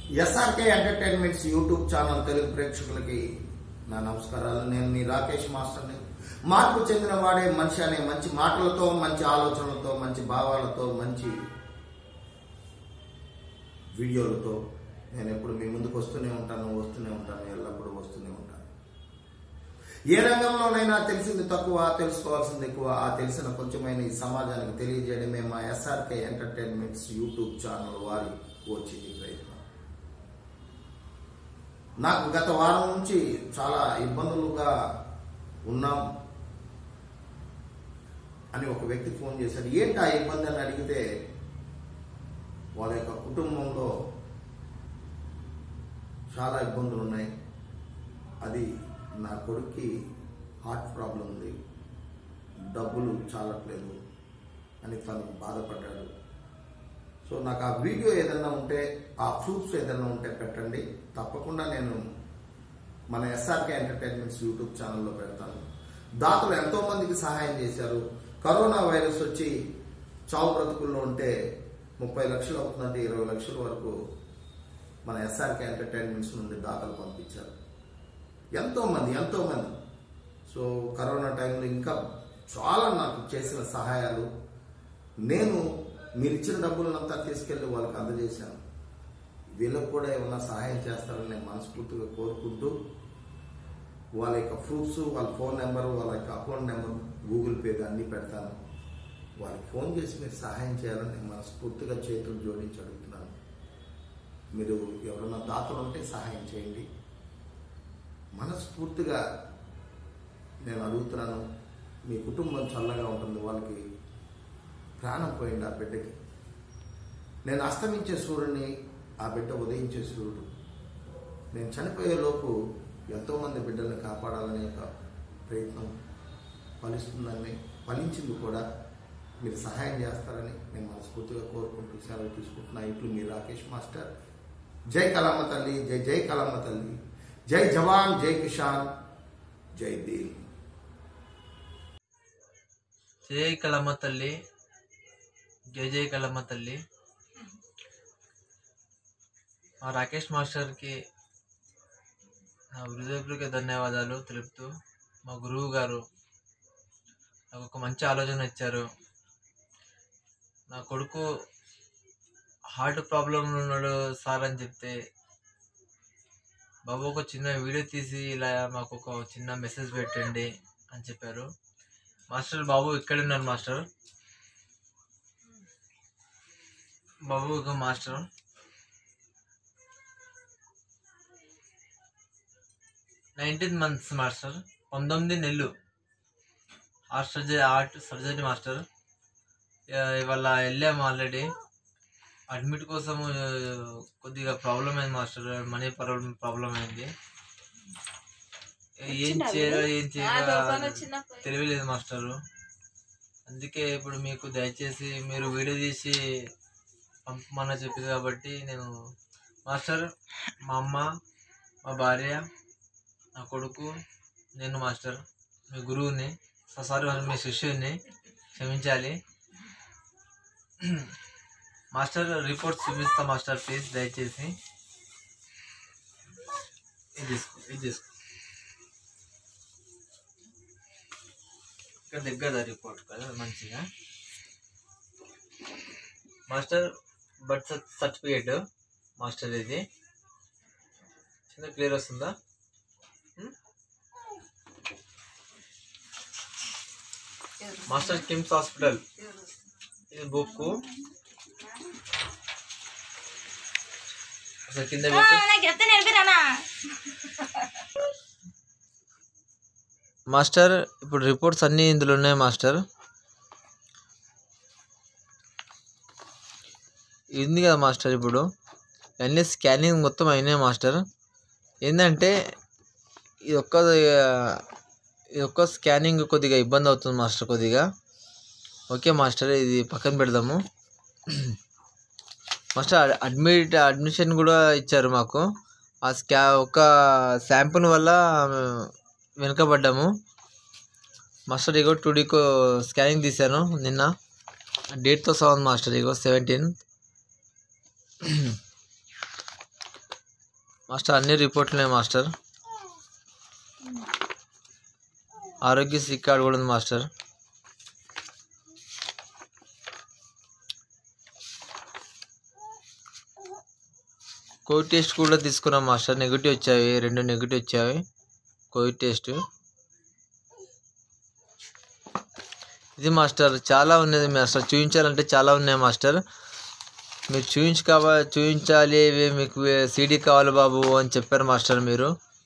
SRK entertainments YouTube channel Telugu ప్రేక్షకులకి నా నమస్కారాలు నేను మీ రాకేష్ మాస్టర్ని మార్పు చెందిన వాడే మనిషి అనే మంచి మాటలతో మంచి ఆలోచనలతో మంచి భావాలతో మంచి వీడియోలతో నేను ఎప్పుడు మీ ముందుకు వస్తూనే ఉంటాను వస్తూనే ఉంటాను ఎల్లప్పుడూ వస్తూనే ఉంటాను ఏ రంగంలోనైనా తెలిసింది తక్కువ తెలుసుకోవాల్సింది ఎక్కువ ఆ తెలిసిన కొంచెమైన ఈ సమాజానికి తెలియజేయడమే మా ఎస్ఆర్కే ఎంటర్టైన్మెంట్స్ యూట్యూబ్ ఛానల్ వారి వచ్చింది ప్రయత్నం నాకు గత వారం నుంచి చాలా ఇబ్బందులుగా ఉన్నాం అని ఒక వ్యక్తి ఫోన్ చేశాడు ఏంటి ఆ ఇబ్బంది అని అడిగితే వాళ్ళ యొక్క కుటుంబంలో చాలా ఇబ్బందులు ఉన్నాయి అది నా కొడుక్కి హార్ట్ ప్రాబ్లం ఉంది డబ్బులు చాలట్లేదు అని తను బాధపడ్డాడు సో నాకు ఆ వీడియో ఏదైనా ఉంటే ఆ ప్రూఫ్స్ ఏదైనా ఉంటే పెట్టండి తప్పకుండా నేను మన ఎస్ఆర్కే ఎంటర్టైన్మెంట్స్ యూట్యూబ్ ఛానల్లో పెడతాను దాతలు ఎంతో మందికి సహాయం చేశారు కరోనా వైరస్ వచ్చి చావు బ్రతుకుల్లో ఉంటే ముప్పై లక్షలు అవుతుందంటే ఇరవై లక్షల వరకు మన ఎస్ఆర్కే ఎంటర్టైన్మెంట్స్ నుండి దాతలు పంపించారు ఎంతో మంది ఎంతో మంది సో కరోనా టైంలో ఇంకా చాలా నాకు చేసిన సహాయాలు నేను మీరు ఇచ్చిన డబ్బులనంతా తీసుకెళ్లి వాళ్ళకి అందజేశాను వీళ్ళకు కూడా ఏమన్నా సహాయం చేస్తారని నేను మనస్ఫూర్తిగా కోరుకుంటూ వాళ్ళ యొక్క ప్రూఫ్స్ వాళ్ళ ఫోన్ నెంబర్ వాళ్ళ యొక్క అకౌంట్ నెంబర్ గూగుల్ పే అన్నీ పెడతాను వాళ్ళకి ఫోన్ చేసి మీరు సహాయం చేయాలని నేను మనస్ఫూర్తిగా చేతులు జోడించి అడుగుతున్నాను మీరు ఎవరైనా దాతలు ఉంటే సహాయం చేయండి మనస్ఫూర్తిగా నేను అడుగుతున్నాను మీ కుటుంబం చల్లగా ఉంటుంది వాళ్ళకి ప్రాణం పోయింది ఆ బిడ్డకి నేను అస్తమించే సూర్యుడిని ఆ బిడ్డ ఉదయించే సూర్యుడు నేను చనిపోయే లోపు ఎంతోమంది బిడ్డల్ని కాపాడాలనే ఒక ప్రయత్నం ఫలిస్తుందని ఫలించింది కూడా మీరు సహాయం చేస్తారని నేను మనస్ఫూర్తిగా కోరుకుంటూ సెలవు తీసుకుంటున్నా ఇప్పుడు మీ రాకేష్ మాస్టర్ జై కలమ్మ తల్లి జై జై కలమ్మ తల్లి జై జవాన్ జై కిషాన్ జై భీమ్ జై కలమ్మ తల్లి జై జై కలమ్మ తల్లి మా రాకేష్ మాస్టర్కి నా హృదయపూర్వక ధన్యవాదాలు తెలుపుతూ మా గురువు గారు నాకు ఒక మంచి ఆలోచన ఇచ్చారు నా కొడుకు హార్ట్ ప్రాబ్లం ఉన్నాడు సార్ అని చెప్తే బాబు ఒక చిన్న వీడియో తీసి ఇలా మాకు ఒక చిన్న మెసేజ్ పెట్టండి అని చెప్పారు మాస్టర్ బాబు ఇక్కడ ఉన్నారు మాస్టర్ బాబు ఒక మాస్టర్ నైన్టీన్ మంత్స్ మాస్టర్ పంతొమ్మిది నెలలు heart surgery heart surgery master ఇక ఇవాళ వెళ్ళాము ఆల్రెడీ అడ్మిట్ కోసం ఆ, కొద్దిగా ప్రాబ్లం అయింది మాస్టర్ మనీ ప్రాబ్లం ప్రాబ్లం అయింది ఏం చేయాలో ఏం చేయాలో తెలియలేదు మాస్టరు అందుకే ఇప్పుడు మీకు దయచేసి మీరు వీడియో తీసి పంపమని చెప్పింది కాబట్టి నేను మాస్టర్ మా అమ్మ మా భార్య నా కొడుకు నేను మాస్టర్ మీ గురువుని సారీ మీ శిష్యుని క్షమించాలి మాస్టర్ రిపోర్ట్స్ చూపిస్తా మాస్టర్ ప్లీజ్ దయచేసి ఇది తీసుకో ఇది తీసుకో ఇక్కడ దగ్గర రిపోర్ట్ కదా మంచిగా మాస్టర్ బర్త్ సర్టిఫికేట్ మాస్టర్ ఇది చిన్న క్లియర్ వస్తుందా ఉం? మాస్టర్ కిమ్స్ హాస్పిటల్ ఇది బుక్ అసలు కింద పెట్టు నాకు చెప్తే నేర్పిరానా మాస్టర్ ఇప్పుడు రిపోర్ట్స్ అన్నీ ఇందులో ఉన్నాయి మాస్టర్ ఇది కదా మాస్టర్ ఇప్పుడు అన్నీ స్కానింగ్ మొత్తం అయినాయి మాస్టర్ ఏంటంటే ఇది ఒక్క ఇది ఒక్క స్కానింగ్ కొద్దిగా ఇబ్బంది అవుతుంది మాస్టర్ కొద్దిగా ఓకే మాస్టర్ ఇది పక్కన పెడదాము మాస్టర్ అడ్మిట్ అడ్మిషన్ కూడా ఇచ్చారు మాకు ఆ స్కా ఒక శాంపుల్ వల్ల వెనుకబడ్డాము మాస్టర్ ఇగో టుడీకో స్కానింగ్ తీశాను నిన్న డేట్తో సహా ఉంది మాస్టర్ ఇగో సెవెంటీన్ మాస్టర్ అన్ని రిపోర్ట్లే మాస్టర్ ఆరోగ్యశ్రీ కార్డు కూడా ఉంది మాస్టర్ కోవిడ్ టెస్ట్ కూడా తీసుకున్నాం మాస్టర్ నెగిటివ్ వచ్చాయి రెండు నెగిటివ్ వచ్చాయి కోవిడ్ టెస్ట్ ఇది మాస్టర్ చాలా ఉన్నది మాస్టర్ చూపించాలంటే చాలా ఉన్నాయి మాస్టర్ మీరు చూపించు కావా చూపించాలి ఇవి మీకు సీడీ కావాలి బాబు అని చెప్పారు మాస్టర్ మీరు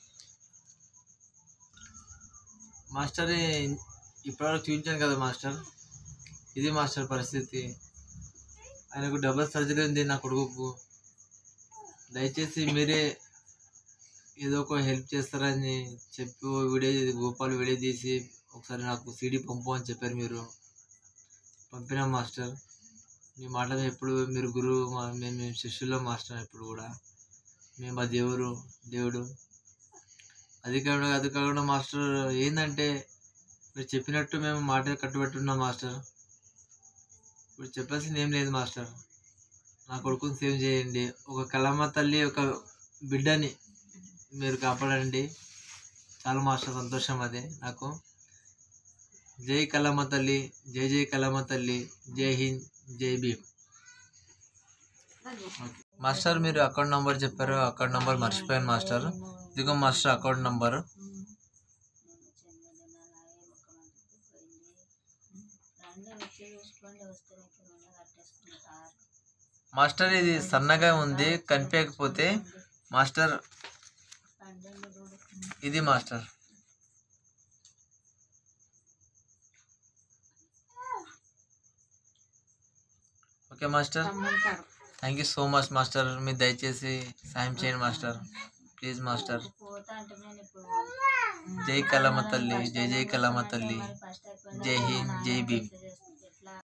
మాస్టర్ ఇప్పటివరకు చూపించాను కదా మాస్టర్ ఇది మాస్టర్ పరిస్థితి ఆయనకు డబుల్ సర్జరీ ఉంది నా కొడుకుకు దయచేసి మీరే ఏదో ఒక హెల్ప్ చేస్తారని చెప్పి ఓ వీడియో గోపాల్ వీడియో తీసి ఒకసారి నాకు సీడీ పంపు అని చెప్పారు మీరు పంపినా మాస్టర్ మీ మాట మేము ఎప్పుడు మీరు గురువు మా- మేము మేము శిష్యుల్లో మాస్టర్ ఎప్పుడు కూడా మేము మా దేవుడు దేవుడు అది కాకుండా అది కాకుండా మాస్టర్ ఏంటంటే మీరు చెప్పినట్టు మేము మాట కట్టుబెట్టున్నాం మాస్టర్ ఇప్పుడు చెప్పాల్సింది ఏం లేదు మాస్టర్ నా కొడుకుని సేవ్ చేయండి ఒక కలమ్మ తల్లి ఒక బిడ్డని మీరు కాపాడండి చాలా మాస్టర్ సంతోషం అదే నాకు జై కలమ్మ తల్లి జై జై కలమ్మ తల్లి జై హింద్ జై భీమ్ మాస్టర్ మీరు అకౌంట్ నంబర్ చెప్పారు అకౌంట్ నంబర్ మర్చిపోయాను మాస్టర్ ఇదిగో మాస్టర్ అకౌంట్ నంబర్ మాస్టర్ ఇది సన్నగా ఉంది కనిపించకపోతే మాస్టర్ ఇది master okay master thank you so much master మీరు దయచేసి సాయం చేయండి మాస్టర్ ప్లీజ్ మాస్టర్ జై కలమ్మ తల్లి జై జై కలమ్మ తల్లి జై హింద్ జై భీమ్